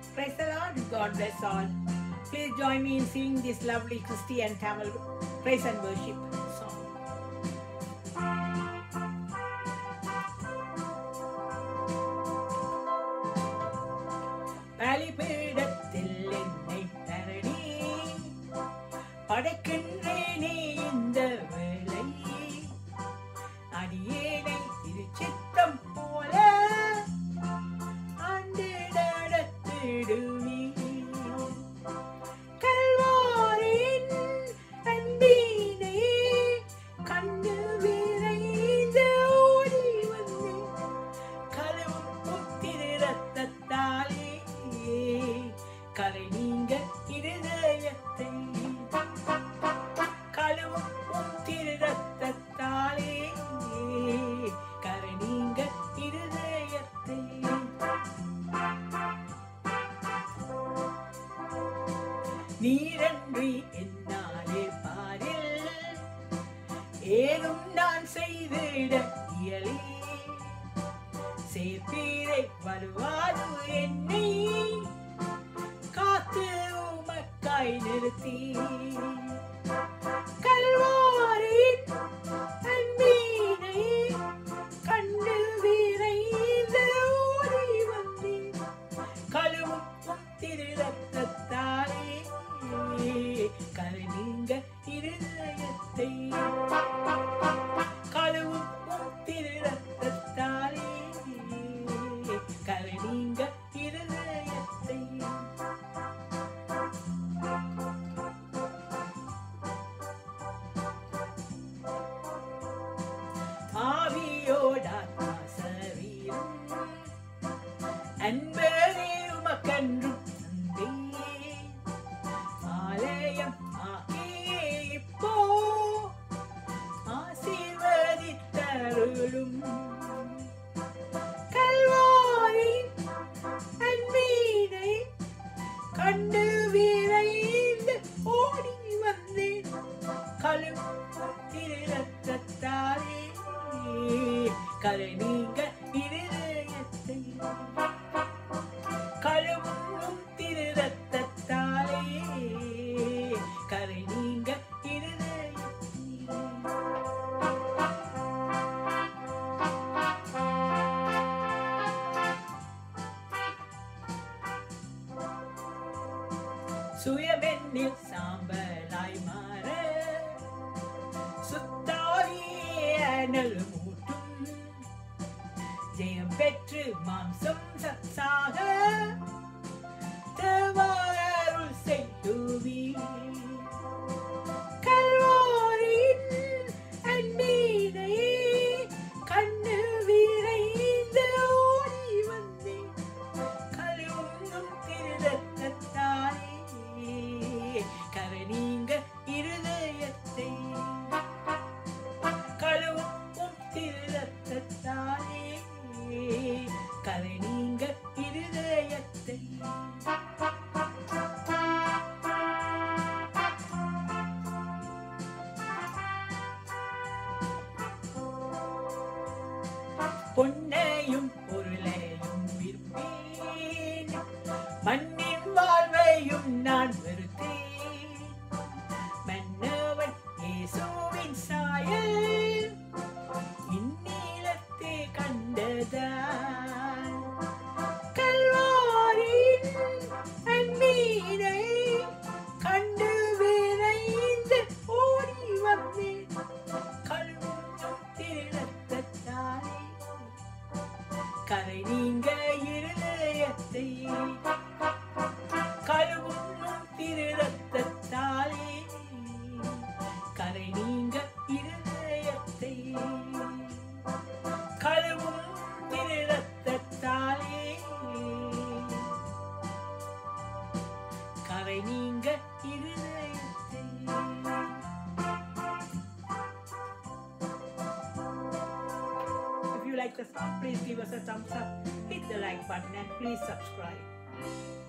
Praise the Lord. God bless all. Please join me in singing this lovely Christian Tamil praise and worship song. பலிபீடத்தில் என்னை தரணி படைக்கின்றேனே இந்த வேளை அடியேனை திருச்சித்தம் போல ஆண்டு நடத்திடுவி கல்வாரின் அன்பினை கண்டு விரைந்து ஓடி வந்தேன் கழுவும் புத்திரு ரத்தத்தாலே கரை நீங்க இருதயத்தை கழுவும் புத்திரு ரத்தத்தாலே கரை நீங்க இருதயத்தை நீரன்றி என்னாலே பாரில் ஏதும் நான் செய்திட இயலே சேர்ப்பீரை வருவாது என்னை காத்து உமக்காய் நிறுத்தி கல்வாரின் அன்பீனை கண்டு விரைந்து ஓடி வந்தேன் கழுவும் உம் திரு ரத்தத்தாலே கரை நீங்க இருதயத்தை கழுவும் உம் திரு ரத்தத்தாலே கரை நீங்க இருதயத்தை ஆவியோடாத்மா சரீரம் அன்பரே உமக்கன்றும் தந்தேன் ஆலயம் ஆகியே இப்போ ஆசீர்வதித்தருளும் கல்வாரின் அன்பீனை கண்டு விரைந்து ஓடி வந்தேன் கழுவும் திருரத்தாலே கரை நீங்க இருதயத்தை கழுவும் திருரத்தாலே கரை நீங்க இருதயத்தை சுயமென்னில் சாம்பலாய் மாற சுத்தாவியே அனல் மூட்டும் ஜெயம் பெற்று மாம்சம் சத்தாக தேவாருள் செய்துவி கல்வாரின் அன்பீனை கண்ணு விரைந்து ஓடி வந்தேன் கழுவும் திருரத்தாலே கரை நீங்க இருதயத்தை கழுவும் திருரத்தாலே கரை நீங்க இருதயத்தை பொன்னையும் பொருளையும் விரும்பேன் மண்ணின் வாழ்வையும் நான் வெறுத்தேன் மன்னவன் இயேசுவின் சாயல் இந்நீளத்தே கண்டதான் கல்வாரின் அன்பீனை கண்டு விரைந்து ஓடி வந்தேன் கழுவும் திருநத்தாலே கரை நீங்க இருதயத்தை கழுவும் திருரத்தாலே கரை நீங்க இருதயத்தை கழுவும் திருரத்தாலே கரை நீங்க இருதயத்தை If you like the song, please give us a thumbs up, hit the like button, and please subscribe.